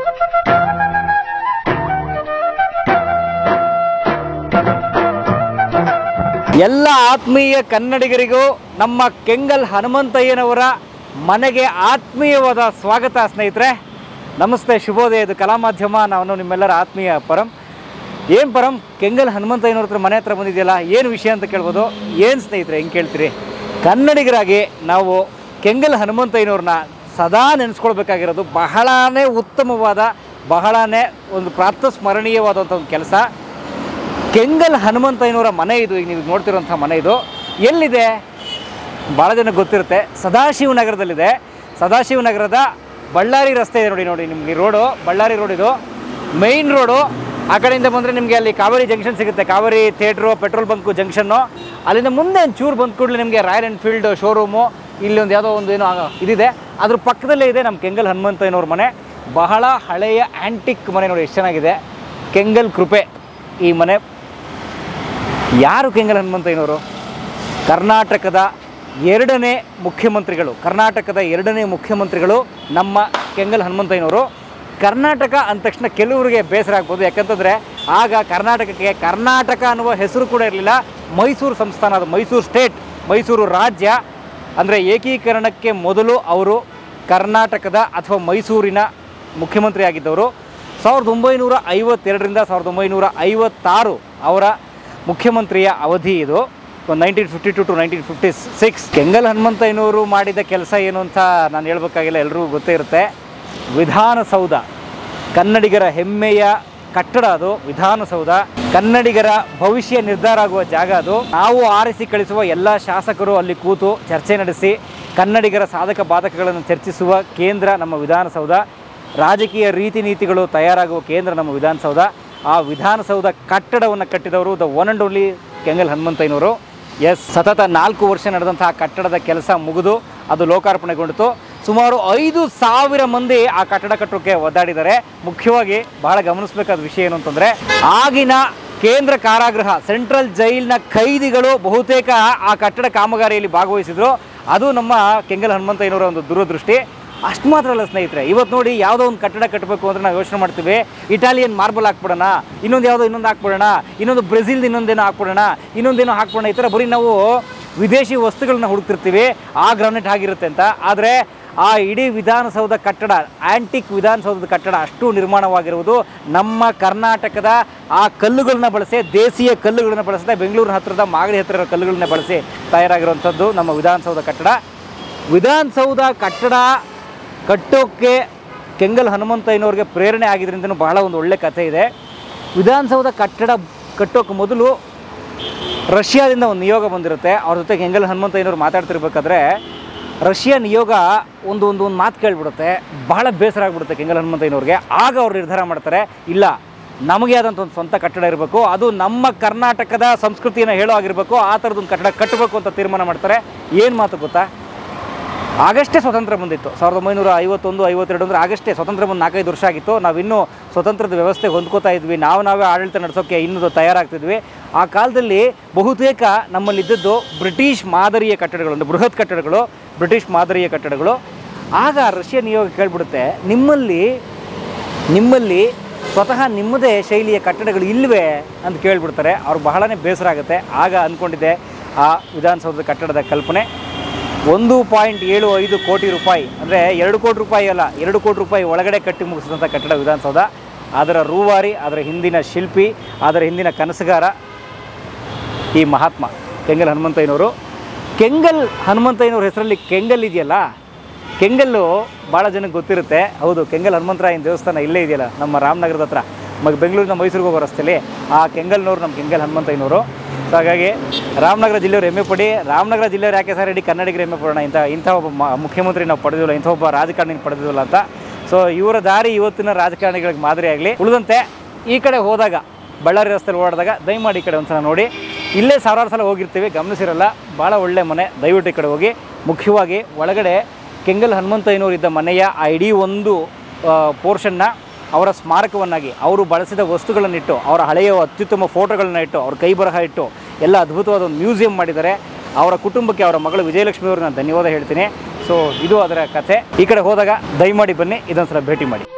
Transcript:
ಎಲ್ಲ ಆತ್ಮೀಯ ಕನ್ನಡಿಗರಿಗೂ ನಮ್ಮ ಕೆಂಗಲ್ ಹನುಮಂತಯ್ಯನವರ ಮನೆಗೆ ಆತ್ಮೀಯವಾದ ಸ್ವಾಗತ ಸ್ನೇಹಿತರೆ ನಮಸ್ತೆ ಶುಭೋದಯ ಇದು ಕಲಾ ಮಾಧ್ಯಮ ನಾನು ನಿಮ್ಮೆಲ್ಲರ ಆತ್ಮೀಯ ಪರಂ ಏನು ಪರಂ ಕೆಂಗಲ್ ಹನುಮಂತಯ್ಯನವ್ರ ಹತ್ರ ಮನೆ ಹತ್ರ ಬಂದಿದೆಯಲ್ಲ ಏನು ವಿಷಯ ಅಂತ ಕೇಳ್ಬೋದು ಏನು ಸ್ನೇಹಿತರೆ ಹೆಂಗೆ ಕೇಳ್ತೀರಿ ಕನ್ನಡಿಗರಾಗಿ ನಾವು ಕೆಂಗಲ್ ಹನುಮಂತಯ್ಯನವ್ರನ್ನ ಸದಾ ನೆನೆಸ್ಕೊಳ್ಬೇಕಾಗಿರೋದು ಬಹಳನೇ ಉತ್ತಮವಾದ ಬಹಳನೇ ಒಂದು ಪ್ರಾತಸ್ಮರಣೀಯವಾದಂಥ ಒಂದು ಕೆಲಸ ಕೆಂಗಲ್ ಹನುಮಂತಯ್ಯನವರ ಮನೆ ಇದು ಈಗ ನೀವು ನೋಡ್ತಿರೋಂಥ ಮನೆ ಇದು ಎಲ್ಲಿದೆ ಭಾಳ ಜನಕ್ಕೆ ಗೊತ್ತಿರುತ್ತೆ ಸದಾಶಿವನಗರದಲ್ಲಿದೆ ಸದಾಶಿವನಗರದ ಬಳ್ಳಾರಿ ರಸ್ತೆ ಇದೆ ನೋಡಿ ನೋಡಿ ನಿಮಗೆ ರೋಡು ಬಳ್ಳಾರಿ ರೋಡ್ ಇದು ಮೈನ್ ರೋಡು ಆ ಕಡೆಯಿಂದ ಬಂದರೆ ನಿಮಗೆ ಅಲ್ಲಿ ಕಾವೇರಿ ಜಂಕ್ಷನ್ ಸಿಗುತ್ತೆ Kaveri theatre petrol bunk junction ಅಲ್ಲಿಂದ ಮುಂದೆ ಒಂದು ಚೂರು ಬಂದ ಕೂಡಲೇ ನಿಮಗೆ ರಾಯಲ್ ಎನ್ಫೀಲ್ಡ್ ಶೋರೂಮು ಇಲ್ಲಿ ಒಂದು ಯಾವುದೋ ಒಂದು ಏನೋ ಆ- ಇದಿದೆ ಅದ್ರ ಪಕ್ಕದಲ್ಲೇ ಇದೆ ನಮ್ಮ ಕೆಂಗಲ್ ಹನುಮಂತಯ್ಯನವ್ರ ಮನೆ ಬಹಳ ಹಳೆಯ ಆ್ಯಂಟಿಕ್ ಮನೆ ನೋಡಿ ಎಷ್ಟು ಚೆನ್ನಾಗಿದೆ ಕೆಂಗಲ್ ಕೃಪೆ ಈ ಮನೆ ಯಾರು ಕೆಂಗಲ್ ಹನುಮಂತಯ್ಯನವರು ಕರ್ನಾಟಕದ ಎರಡನೇ ಮುಖ್ಯಮಂತ್ರಿಗಳು ಕರ್ನಾಟಕದ ಎರಡನೇ ಮುಖ್ಯಮಂತ್ರಿಗಳು ನಮ್ಮ ಕೆಂಗಲ್ ಹನುಮಂತಯ್ಯನವರು ಕರ್ನಾಟಕ ಅಂದ ತಕ್ಷಣ ಕೆಲವರಿಗೆ ಬೇಸರ ಆಗ್ಬೋದು ಯಾಕಂತಂದರೆ ಆಗ ಕರ್ನಾಟಕಕ್ಕೆ ಕರ್ನಾಟಕ ಅನ್ನುವ ಹೆಸರು ಕೂಡ ಇರಲಿಲ್ಲ ಮೈಸೂರು ಸಂಸ್ಥಾನ ಅದು ಮೈಸೂರು ಸ್ಟೇಟ್ ಮೈಸೂರು ರಾಜ್ಯ ಅಂದರೆ ಏಕೀಕರಣಕ್ಕೆ ಮೊದಲು ಅವರು ಕರ್ನಾಟಕದ ಅಥವಾ ಮೈಸೂರಿನ ಮುಖ್ಯಮಂತ್ರಿ ಆಗಿದ್ದವರು ಸಾವಿರದ ಒಂಬೈನೂರ ಐವತ್ತೆರಡರಿಂದ ಸಾವಿರದ ಒಂಬೈನೂರ ಐವತ್ತಾರು ಅವರ ಮುಖ್ಯಮಂತ್ರಿಯ ಅವಧಿ ಇದು nineteen fifty two to nineteen fifty six Kengal ಹನುಮಂತಯ್ಯನವರು ಮಾಡಿದ ಕೆಲಸ ಏನು ಅಂತ ನಾನು ಹೇಳ್ಬೇಕಾಗಿಲ್ಲ ಎಲ್ರಿಗೂ ಗೊತ್ತೇ ಇರುತ್ತೆ ವಿಧಾನಸೌಧ ಕನ್ನಡಿಗರ ಹೆಮ್ಮೆಯ ಕಟ್ಟಡ ಅದು ವಿಧಾನಸೌಧ ಕನ್ನಡಿಗರ ಭವಿಷ್ಯ ನಿರ್ಧಾರ ಆಗುವ ಜಾಗ ಅದು ನಾವು ಆರಿಸಿ ಕಳಿಸುವ ಎಲ್ಲ ಶಾಸಕರು ಅಲ್ಲಿ ಕೂತು ಚರ್ಚೆ ನಡೆಸಿ ಕನ್ನಡಿಗರ ಸಾಧಕ ಬಾಧಕಗಳನ್ನು ಚರ್ಚಿಸುವ ಕೇಂದ್ರ ನಮ್ಮ ವಿಧಾನಸೌಧ ರಾಜಕೀಯ ರೀತಿ ನೀತಿಗಳು ತಯಾರಾಗುವ ಕೇಂದ್ರ ನಮ್ಮ ವಿಧಾನಸೌಧ ಆ ವಿಧಾನಸೌಧ ಕಟ್ಟಡವನ್ನು ಕಟ್ಟಿದವರು the one and only Kengal ಹನುಮಂತಯ್ಯನವರು ಎಸ್ ಸತತ ನಾಲ್ಕು ವರ್ಷ ನಡೆದಂತಹ ಕಟ್ಟಡದ ಕೆಲಸ ಮುಗಿದು ಅದು ಲೋಕಾರ್ಪಣೆಗೊಂಡಿತು ಸುಮಾರು ಐದು ಸಾವಿರ ಮಂದಿ ಆ ಕಟ್ಟಡ ಕಟ್ಟೋಕ್ಕೆ ಒದ್ದಾಡಿದ್ದಾರೆ ಮುಖ್ಯವಾಗಿ ಬಹಳ ಗಮನಿಸಬೇಕಾದ ವಿಷಯ ಏನು ಅಂತಂದರೆ ಆಗಿನ ಕೇಂದ್ರ ಕಾರಾಗೃಹ ಸೆಂಟ್ರಲ್ ಜೈಲಿನ ಖೈದಿಗಳು ಬಹುತೇಕ ಆ ಕಟ್ಟಡ ಕಾಮಗಾರಿಯಲ್ಲಿ ಭಾಗವಹಿಸಿದ್ರು ಅದು ನಮ್ಮ ಕೆಂಗಲ್ ಹನುಮಂತಯ್ಯನವರ ಒಂದು ದುರದೃಷ್ಟಿ ಅಷ್ಟು ಮಾತ್ರ ಅಲ್ಲ ಸ್ನೇಹಿತರೆ ಇವತ್ತು ನೋಡಿ ಯಾವುದೋ ಒಂದು ಕಟ್ಟಡ ಕಟ್ಟಬೇಕು ಅಂದ್ರೆ ನಾವು ಯೋಚನೆ ಮಾಡ್ತೀವಿ ಇಟಾಲಿಯನ್ ಮಾರ್ಬಲ್ ಹಾಕ್ಬಿಡೋಣ ಇನ್ನೊಂದು ಯಾವುದೋ ಇನ್ನೊಂದು ಹಾಕ್ಬಿಡೋಣ ಇನ್ನೊಂದು ಬ್ರೆಜಿಲ್ದು ಇನ್ನೊಂದೇನೋ ಹಾಕ್ಬಿಡೋಣ ಇನ್ನೊಂದೇನೋ ಹಾಕ್ಬಿಡೋಣ ಈ ಥರ ಬರೀ ನಾವು ವಿದೇಶಿ ವಸ್ತುಗಳನ್ನ ಹುಡುಕ್ತಿರ್ತೀವಿ ಆ ಗ್ರಾನೈಟ್ ಆಗಿರುತ್ತೆ ಅಂತ ಆದರೆ ಆ ಇಡೀ ವಿಧಾನಸೌಧ ಕಟ್ಟಡ ಆ್ಯಂಟಿಕ್ ವಿಧಾನಸೌಧದ ಕಟ್ಟಡ ಅಷ್ಟು ನಿರ್ಮಾಣವಾಗಿರುವುದು ನಮ್ಮ ಕರ್ನಾಟಕದ ಆ ಕಲ್ಲುಗಳನ್ನ ಬಳಸಿ ದೇಶೀಯ ಕಲ್ಲುಗಳನ್ನ ಬಳಸದೆ ಬೆಂಗಳೂರಿನ ಹತ್ತಿರದ ಮಾಗಡಿ ಹತ್ತಿರ ಇರೋ ಕಲ್ಲುಗಳನ್ನ ಬಳಸಿ ತಯಾರಾಗಿರುವಂಥದ್ದು ನಮ್ಮ ವಿಧಾನಸೌಧ ಕಟ್ಟಡ ವಿಧಾನಸೌಧ ಕಟ್ಟಡ ಕಟ್ಟೋಕ್ಕೆ ಕೆಂಗಲ್ ಹನುಮಂತಯ್ಯನವ್ರಿಗೆ ಪ್ರೇರಣೆ ಆಗಿದ್ರಿಂದನೂ ಬಹಳ ಒಂದು ಒಳ್ಳೆ ಕಥೆ ಇದೆ ವಿಧಾನಸೌಧ ಕಟ್ಟಡ ಕಟ್ಟೋಕ್ಕೆ ಮೊದಲು ರಷ್ಯಾದಿಂದ ಒಂದು ನಿಯೋಗ ಬಂದಿರುತ್ತೆ ಅವ್ರ ಜೊತೆ ಕೆಂಗಲ್ ಹನುಮಂತಯ್ಯನವ್ರು ಮಾತಾಡ್ತಿರ್ಬೇಕಾದ್ರೆ ರಷ್ಯಾ ನಿಯೋಗ ಒಂದು ಒಂದು ಒಂದು ಮಾತು ಕೇಳ್ಬಿಡುತ್ತೆ ಬಹಳ ಬೇಸರ ಆಗ್ಬಿಡುತ್ತೆ ಕೆಂಗಲ್ ಹನುಮಂತಯ್ಯನವ್ರಿಗೆ ಆಗ ಅವ್ರು ನಿರ್ಧಾರ ಮಾಡ್ತಾರೆ ಇಲ್ಲ ನಮಗೆ ಆದಂಥ ಒಂದು ಸ್ವಂತ ಕಟ್ಟಡ ಇರಬೇಕು ಅದು ನಮ್ಮ ಕರ್ನಾಟಕದ ಸಂಸ್ಕೃತಿಯನ್ನು ಹೇಳೋ ಆಗಿರಬೇಕು ಆ ಥರದೊಂದು ಕಟ್ಟಡ ಕಟ್ಟಬೇಕು ಅಂತ ತೀರ್ಮಾನ ಮಾಡ್ತಾರೆ ಏನು ಮಾತು ಗೊತ್ತಾ ಆಗಷ್ಟೇ ಸ್ವತಂತ್ರ ಬಂದಿತ್ತು ಸಾವಿರದ ಒಂಬೈನೂರ ಐವತ್ತೊಂದು ಐವತ್ತೆರಡು ಅಂದರೆ ಆಗಷ್ಟೇ ಸ್ವತಂತ್ರ ಬಂದು ನಾಲ್ಕೈದು ವರ್ಷ ಆಗಿತ್ತು ನಾವಿನ್ನೂ ಸ್ವತಂತ್ರದ ವ್ಯವಸ್ಥೆ ಹೊಂದ್ಕೋತಾ ಇದ್ವಿ ನಾವು ನಾವೇ ಆಡಳಿತ ನಡೆಸೋಕ್ಕೆ ಇನ್ನೂ ತಯಾರಾಗ್ತಿದ್ವಿ ಆ ಕಾಲದಲ್ಲಿ ಬಹುತೇಕ ನಮ್ಮಲ್ಲಿದ್ದದ್ದು ಬ್ರಿಟಿಷ್ ಮಾದರಿಯ ಕಟ್ಟಡಗಳು ಒಂದು ಬೃಹತ್ ಕಟ್ಟಡಗಳು ಬ್ರಿಟಿಷ್ ಮಾದರಿಯ ಕಟ್ಟಡಗಳು ಆಗ ರಷ್ಯಾ ನಿಯೋಗ ಕೇಳ್ಬಿಡುತ್ತೆ ನಿಮ್ಮಲ್ಲಿ ನಿಮ್ಮಲ್ಲಿ ಸ್ವತಃ ನಿಮ್ಮದೇ ಶೈಲಿಯ ಕಟ್ಟಡಗಳು ಇಲ್ವೇ ಅಂತ ಕೇಳ್ಬಿಡ್ತಾರೆ ಅವ್ರು ಬಹಳನೇ ಬೇಸರ ಆಗುತ್ತೆ ಆಗ ಅಂದ್ಕೊಂಡಿದ್ದೆ ಆ ವಿಧಾನಸೌಧದ ಕಟ್ಟಡದ ಕಲ್ಪನೆ ಒಂದು ಪಾಯಿಂಟ್ ಏಳು ಐದು ಕೋಟಿ ರೂಪಾಯಿ ಅಂದರೆ ಎರಡು ಕೋಟಿ ರೂಪಾಯಿ ಅಲ್ಲ ಎರಡು ಕೋಟಿ ರೂಪಾಯಿ ಒಳಗಡೆ ಕಟ್ಟಿ ಮುಗಿಸಿದಂಥ ಕಟ್ಟಡ ವಿಧಾನಸೌಧ ಅದರ ರೂವಾರಿ ಅದರ ಹಿಂದಿನ ಶಿಲ್ಪಿ ಅದರ ಹಿಂದಿನ ಕನಸುಗಾರ ಈ ಮಹಾತ್ಮ ಕೆಂಗಲ್ ಹನುಮಂತಯ್ಯನವರು ಕೆಂಗಲ್ ಹನುಮಂತಯ್ಯನವ್ರ ಹೆಸರಲ್ಲಿ ಕೆಂಗಲ್ ಇದೆಯಲ್ಲ ಕೆಂಗಲ್ಲು ಭಾಳ ಜನಕ್ಕೆ ಗೊತ್ತಿರುತ್ತೆ ಹೌದು ಕೆಂಗಲ್ ಹನುಮಂತರಾಯನ ದೇವಸ್ಥಾನ ಇಲ್ಲೇ ಇದೆಯಲ್ಲ ನಮ್ಮ ರಾಮನಗರದ ಹತ್ರ ಮ ಬೆಂಗಳೂರಿನ ಮೈಸೂರಿಗೆ ಹೋಗೋ ರಸ್ತೆಯಲ್ಲಿ ಆ ಕೆಂಗಲ್ನವ್ರು ನಮ್ಮ ಕೆಂಗಲ್ ಹನುಮಂತಯ್ಯನವರು ಸೊ ಹಾಗಾಗಿ ರಾಮನಗರ ಜಿಲ್ಲೆಯವರು ಹೆಮ್ಮೆ ಪಡಿ ರಾಮನಗರ ಜಿಲ್ಲೆಯವರು ಯಾಕೆ ಸರ್ ಇಡೀ ಕನ್ನಡಿಗರು ಹೆಮ್ಮೆ ಪಡೋಣ ಇಂಥ ಇಂಥ ಒಬ್ಬ ಮ- ಮುಖ್ಯಮಂತ್ರಿ ನಾವು ಪಡೆದಿಲ್ಲ ಇಂಥ ಒಬ್ಬ ರಾಜಕಾರಣಿ ಪಡೆದಿಲ್ಲ ಅಂತ ಸೊ ಇವರ ದಾರಿ ಇವತ್ತಿನ ರಾಜಕಾರಣಿಗಳಿಗೆ ಮಾದರಿ ಆಗಲಿ ಉಳಿದಂತೆ ಈ ಕಡೆ ಹೋದಾಗ ಬಳ್ಳಾರಿ ರಸ್ತೆಯಲ್ಲಿ ಓಡಿದಾಗ ದಯಮಾಡಿ ಈ ಕಡೆ ಒಂದ್ಸಲ ನೋಡಿ ಇಲ್ಲೇ ಸಾವಿರಾರು ಸಲ ಹೋಗಿರ್ತೀವಿ ಗಮನಿಸಿರಲ್ಲ ಭಾಳ ಒಳ್ಳೆ ಮನೆ ದಯವಿಟ್ಟು ಈ ಕಡೆ ಹೋಗಿ ಮುಖ್ಯವಾಗಿ ಒಳಗಡೆ ಕೆಂಗಲ್ ಹನುಮಂತಯ್ಯನವರು ಇದ್ದ ಮನೆಯ ಆ ಇಡೀ ಒಂದು ಪೋರ್ಷನ್ನ ಅವರ ಸ್ಮಾರಕವನ್ನಾಗಿ ಅವರು ಬಳಸಿದ ವಸ್ತುಗಳನ್ನಿಟ್ಟು ಅವರ ಹಳೆಯ ಅತ್ಯುತ್ತಮ ಫೋಟೋಗಳನ್ನ ಇಟ್ಟು ಅವ್ರ ಕೈ ಬರಹ ಇಟ್ಟು ಎಲ್ಲ ಅದ್ಭುತವಾದ ಒಂದು ಮ್ಯೂಸಿಯಂ ಮಾಡಿದ್ದಾರೆ ಅವರ ಕುಟುಂಬಕ್ಕೆ ಅವರ ಮಗಳು ವಿಜಯಲಕ್ಷ್ಮಿ ಅವ್ರಿಗೆ ನಾನು ಧನ್ಯವಾದ ಹೇಳ್ತೀನಿ ಸೊ ಇದು ಅದರ ಕಥೆ ಈ ಕಡೆ ಹೋದಾಗ ದಯಮಾಡಿ ಬನ್ನಿ ಇದೊಂದ್ಸಲ ಭೇಟಿ ಮಾಡಿ